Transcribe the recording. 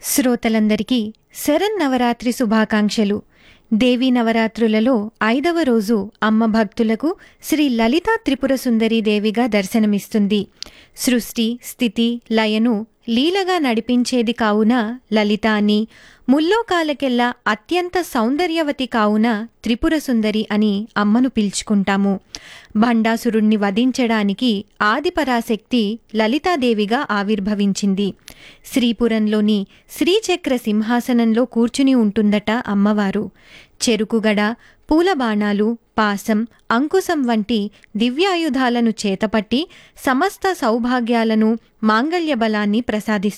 శ్రోతలందరికీ శరన్నవరాత్రి శుభాకాంక్షలు దేవీ నవరాత్రులలో ఐదవ రోజు అమ్మ భక్తులకు శ్రీ లలితా త్రిపుర సుందరీ దేవిగా దర్శనమిస్తుంది సృష్టి స్థితి లయను లీలగా నడిపించేది కావున లలిత అని ముల్లోకాలకెల్లా అత్యంత సౌందర్యవతి కావున త్రిపుర సుందరి అని అమ్మను పిలుచుకుంటాము భండాసురుణ్ణి వధించడానికి ఆదిపరాశక్తి లలితాదేవిగా ఆవిర్భవించింది శ్రీపురంలోని శ్రీచక్ర సింహాసనంలో కూర్చుని ఉంటుందట అమ్మవారు చెరుకుగడ పూల బాణాలు పాసం అంకుశం వంటి దివ్యాయుధాలను చేతపట్టి సమస్త సౌభాగ్యాలను మాంగళ్య బలాన్ని ప్రసాదిస్తుంది